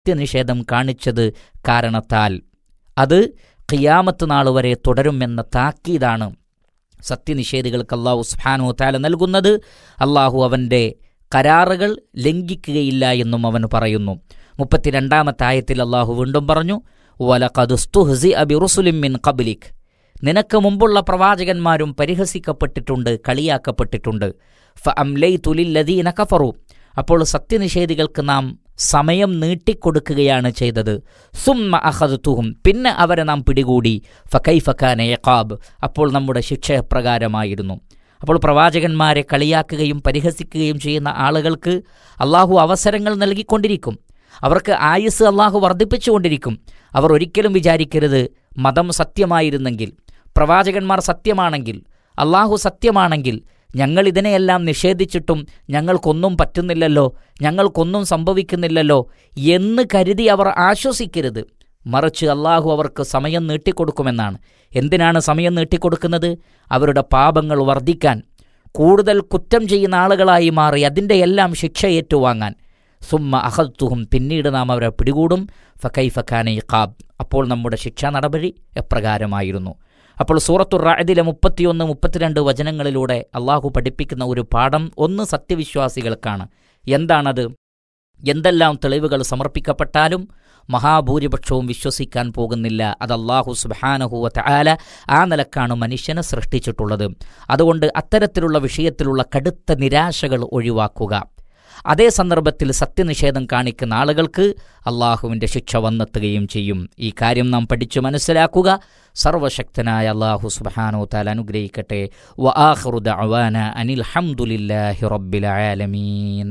സത്യനിഷേധം കാണിച്ചത് കാരണത്താൽ അത് ഖിയാമത്ത് നാൾ വരെ തുടരുമെന്ന താക്കീതാണ് സത്യനിഷേധികൾക്ക് അള്ളാഹു സുഹാനു താല നൽകുന്നത് അള്ളാഹു അവൻ്റെ കരാറുകൾ ലംഘിക്കുകയില്ല എന്നും അവൻ പറയുന്നു മുപ്പത്തിരണ്ടാമത്തെ ആയത്തിൽ അള്ളാഹു വീണ്ടും പറഞ്ഞു വലഖദുസ്തുഹ്സി അബി റുസുലിം മിൻ ഖബ്ലിക് നിനക്ക് മുമ്പുള്ള പ്രവാചകന്മാരും പരിഹസിക്കപ്പെട്ടിട്ടുണ്ട് കളിയാക്കപ്പെട്ടിട്ടുണ്ട് ഫ അംലൈ തുലില്ലദീന കഫറു അപ്പോൾ സത്യനിഷേധികൾക്ക് നാം സമയം നീട്ടിക്കൊടുക്കുകയാണ് ചെയ്തത് സുമ്മ അഹദത്തുഹും പിന്നെ അവരെ നാം പിടികൂടി ഫക്കൈ ഫക്കാന യക്കാബ് അപ്പോൾ നമ്മുടെ ശിക്ഷ എപ്രകാരമായിരുന്നു അപ്പോൾ പ്രവാചകന്മാരെ കളിയാക്കുകയും പരിഹസിക്കുകയും ചെയ്യുന്ന ആളുകൾക്ക് അള്ളാഹു അവസരങ്ങൾ നൽകിക്കൊണ്ടിരിക്കും അവർക്ക് ആയുസ് അള്ളാഹു വർദ്ധിപ്പിച്ചുകൊണ്ടിരിക്കും അവർ ഒരിക്കലും വിചാരിക്കരുത് മതം സത്യമായിരുന്നെങ്കിൽ പ്രവാചകന്മാർ സത്യമാണെങ്കിൽ അള്ളാഹു സത്യമാണെങ്കിൽ ഞങ്ങൾ ഇതിനെയെല്ലാം നിഷേധിച്ചിട്ടും ഞങ്ങൾക്കൊന്നും പറ്റുന്നില്ലല്ലോ ഞങ്ങൾക്കൊന്നും സംഭവിക്കുന്നില്ലല്ലോ എന്ന് കരുതി അവർ ആശ്വസിക്കരുത് മറിച്ച് അള്ളാഹു അവർക്ക് സമയം നീട്ടിക്കൊടുക്കുമെന്നാണ് എന്തിനാണ് സമയം നീട്ടിക്കൊടുക്കുന്നത് അവരുടെ പാപങ്ങൾ വർദ്ധിക്കാൻ കൂടുതൽ കുറ്റം ചെയ്യുന്ന ആളുകളായി മാറി അതിൻ്റെ എല്ലാം ശിക്ഷ ഏറ്റുവാങ്ങാൻ സുമ്മ അഹത്തുഹും പിന്നീട് നാം അവരെ പിടികൂടും ഫക്കൈ ഫക്കാന ഇഖാബ് അപ്പോൾ നമ്മുടെ ശിക്ഷാ നടപടി എപ്രകാരമായിരുന്നു അപ്പോൾ സൂറത്തുർ റായതിലെ മുപ്പത്തിയൊന്ന് മുപ്പത്തിരണ്ട് വചനങ്ങളിലൂടെ അള്ളാഹു പഠിപ്പിക്കുന്ന ഒരു പാഠം ഒന്ന് സത്യവിശ്വാസികൾക്കാണ് എന്താണത് എന്തെല്ലാം തെളിവുകൾ സമർപ്പിക്കപ്പെട്ടാലും മഹാഭൂരിപക്ഷവും വിശ്വസിക്കാൻ പോകുന്നില്ല അത് അള്ളാഹു സുബാനഹുവ തആല ആ നിലക്കാണ് മനുഷ്യനെ സൃഷ്ടിച്ചിട്ടുള്ളത് അതുകൊണ്ട് അത്തരത്തിലുള്ള വിഷയത്തിലുള്ള കടുത്ത നിരാശകൾ ഒഴിവാക്കുക അതേ സന്ദർഭത്തിൽ സത്യനിഷേധം കാണിക്കുന്ന ആളുകൾക്ക് അള്ളാഹുവിൻ്റെ ശിക്ഷ വന്നെത്തുകയും ചെയ്യും ഈ കാര്യം നാം പഠിച്ചു മനസ്സിലാക്കുക സർവശക്തനായ അള്ളാഹു സുബാനോ താൽ അനുഗ്രഹിക്കട്ടെ വ ആഖിറു ദഅവാന അനിൽ ഹംദുലില്ലാഹി റബ്ബിൽ ആലമീൻ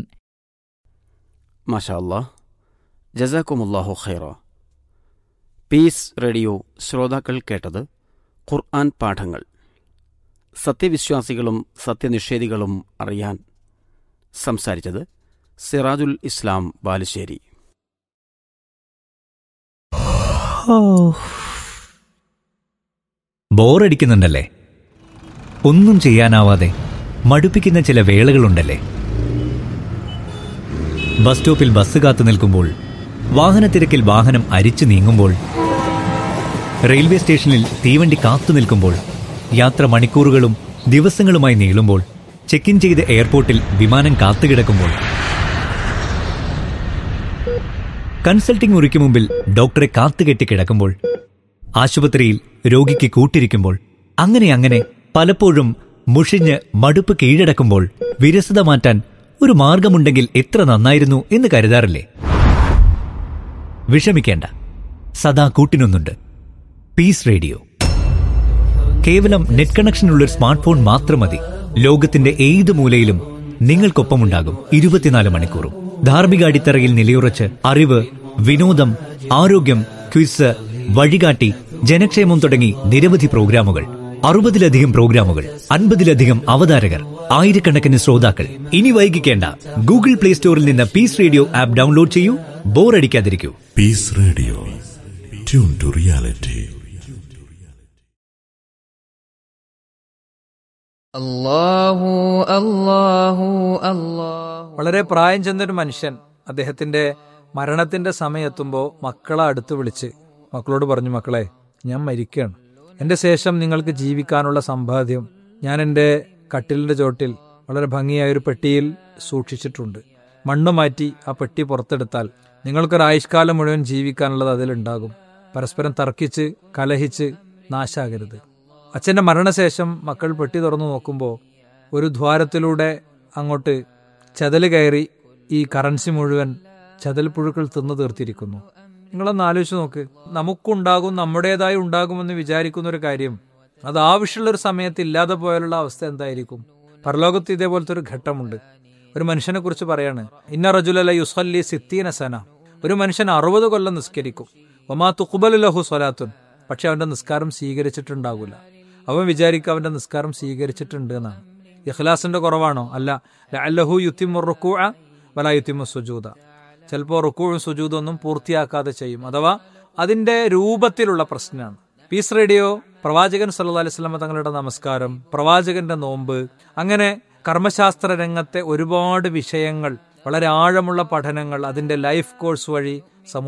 മാഷാ അല്ലാ ജസാക്കുമുല്ലാഹു ഖൈറ പീസ് റേഡിയോ ശ്രോതാക്കൾ കേട്ടത് ഖുർആൻ പാഠങ്ങൾ സത്യവിശ്വാസികളും സത്യനിഷേധികളും അറിയാൻ സംസാരിച്ചത് സിറാജുൽ ഇസ്ലാം ബാലുശ്ശേരി ബോറടിക്കുന്നുണ്ടല്ലേ ഒന്നും ചെയ്യാനാവാതെ മടുപ്പിക്കുന്ന ചില വേളകളുണ്ടല്ലേ ബസ് സ്റ്റോപ്പിൽ ബസ് കാത്തു നിൽക്കുമ്പോൾ വാഹനത്തിരക്കിൽ വാഹനം അരിച്ചു നീങ്ങുമ്പോൾ റെയിൽവേ സ്റ്റേഷനിൽ തീവണ്ടി കാത്തു നിൽക്കുമ്പോൾ യാത്ര മണിക്കൂറുകളും ദിവസങ്ങളുമായി നീളുമ്പോൾ ചെക്ക് ഇൻ ചെയ്ത് എയർപോർട്ടിൽ വിമാനം കാത്തുകിടക്കുമ്പോൾ കൺസൾട്ടിംഗ് മുറിക്ക് മുമ്പിൽ ഡോക്ടറെ കാത്തുകെട്ടി കിടക്കുമ്പോൾ ആശുപത്രിയിൽ രോഗിക്ക് കൂട്ടിരിക്കുമ്പോൾ അങ്ങനെ അങ്ങനെ പലപ്പോഴും മുഷിഞ്ഞ് മടുപ്പ് കീഴടക്കുമ്പോൾ വിരസത മാറ്റാൻ ഒരു മാർഗമുണ്ടെങ്കിൽ എത്ര നന്നായിരുന്നു എന്ന് കരുതാറില്ലേ വിഷമിക്കേണ്ട സദാ കൂട്ടിനൊന്നുണ്ട് പീസ് റേഡിയോ കേവലം നെറ്റ് കണക്ഷനുള്ള ഒരു സ്മാർട്ട് ഫോൺ മാത്രം മതി ലോകത്തിന്റെ ഏത് മൂലയിലും നിങ്ങൾക്കൊപ്പമുണ്ടാകും ഇരുപത്തിനാല് മണിക്കൂറും ധാർമ്മിക അടിത്തറയിൽ നിലയുറച്ച് അറിവ് വിനോദം ആരോഗ്യം ക്വിസ് വഴികാട്ടി ജനക്ഷേമം തുടങ്ങി നിരവധി പ്രോഗ്രാമുകൾ അറുപതിലധികം പ്രോഗ്രാമുകൾ അൻപതിലധികം അവതാരകർ ആയിരക്കണക്കിന് ശ്രോതാക്കൾ ഇനി വൈകിക്കേണ്ട ഗൂഗിൾ പ്ലേ സ്റ്റോറിൽ നിന്ന് പീസ് റേഡിയോ ആപ്പ് ഡൗൺലോഡ് ചെയ്യൂ ബോറടിക്കാതിരിക്കൂ Peace Radio. Tune to reality. അല്ലാഹു അല്ലാഹു അല്ലാഹു വളരെ പ്രായം ചെന്നൊരു മനുഷ്യൻ അദ്ദേഹത്തിന്റെ മരണത്തിന്റെ സമയമെത്തുമ്പോൾ മക്കളെ അടുത്ത് വിളിച്ച് മക്കളോട് പറഞ്ഞു മക്കളെ ഞാൻ മരിക്കുകയാണ് എന്റെ ശേഷം നിങ്ങൾക്ക് ജീവിക്കാനുള്ള സമ്പാദ്യം ഞാൻ എൻ്റെ കട്ടിലിന്റെ ചോട്ടിൽ വളരെ ഭംഗിയായ ഒരു പെട്ടിയിൽ സൂക്ഷിച്ചിട്ടുണ്ട് മണ്ണ് മാറ്റി ആ പെട്ടി പുറത്തെടുത്താൽ നിങ്ങൾക്കൊരു ആയുഷ്കാലം മുഴുവൻ ജീവിക്കാനുള്ളത് അതിലുണ്ടാകും പരസ്പരം തർക്കിച്ച് കലഹിച്ച് നാശാകരുത് അച്ഛന്റെ മരണശേഷം മക്കൾ പെട്ടി തുറന്നു നോക്കുമ്പോൾ ഒരു ദ്വാരത്തിലൂടെ അങ്ങോട്ട് ചതല് കയറി ഈ കറൻസി മുഴുവൻ ചതൽ പുഴുക്കൾ തിന്നു തീർത്തിരിക്കുന്നു നിങ്ങളൊന്ന് ആലോചിച്ച് നോക്ക് നമുക്കുണ്ടാകും നമ്മുടേതായി ഉണ്ടാകുമെന്ന് വിചാരിക്കുന്ന ഒരു കാര്യം അത് ആവശ്യമുള്ള ഒരു സമയത്ത് ഇല്ലാതെ പോയാലുള്ള അവസ്ഥ എന്തായിരിക്കും പരലോകത്ത് ഇതേപോലത്തെ ഒരു ഘട്ടമുണ്ട് ഒരു മനുഷ്യനെ കുറിച്ച് പറയാണ് ഇന്ന റജുലല യുസല്ലി സിത്തീന സന ഒരു മനുഷ്യൻ അറുപത് കൊല്ലം നിസ്കരിക്കും ഒമാ തുക്കുബലു ലഹു സ്വലാത്തുൻ പക്ഷെ അവന്റെ നിസ്കാരം സ്വീകരിച്ചിട്ടുണ്ടാകില്ല അവൻ വിചാരിക്കും അവന്റെ നിസ്കാരം സ്വീകരിച്ചിട്ടുണ്ട് എന്നാണ് ഇഖ്ലാസിന്റെ കുറവാണോ അല്ല ലഹു യുത്തിമു റുക്കൂ വല യുത്തിമു സുജൂദ ചിലപ്പോൾ റുക്കൂഴും സുജൂദും ഒന്നും പൂർത്തിയാക്കാതെ ചെയ്യും അഥവാ അതിന്റെ രൂപത്തിലുള്ള പ്രശ്നമാണ് പീസ് റേഡിയോ പ്രവാചകൻ സല്ലല്ലാഹു അലൈഹി വസല്ലമ തങ്ങളുടെ നമസ്കാരം പ്രവാചകന്റെ നോമ്പ് അങ്ങനെ കർമ്മശാസ്ത്ര രംഗത്തെ ഒരുപാട് വിഷയങ്ങൾ വളരെ ആഴമുള്ള പഠനങ്ങൾ അതിന്റെ ലൈഫ് കോഴ്സ് വഴി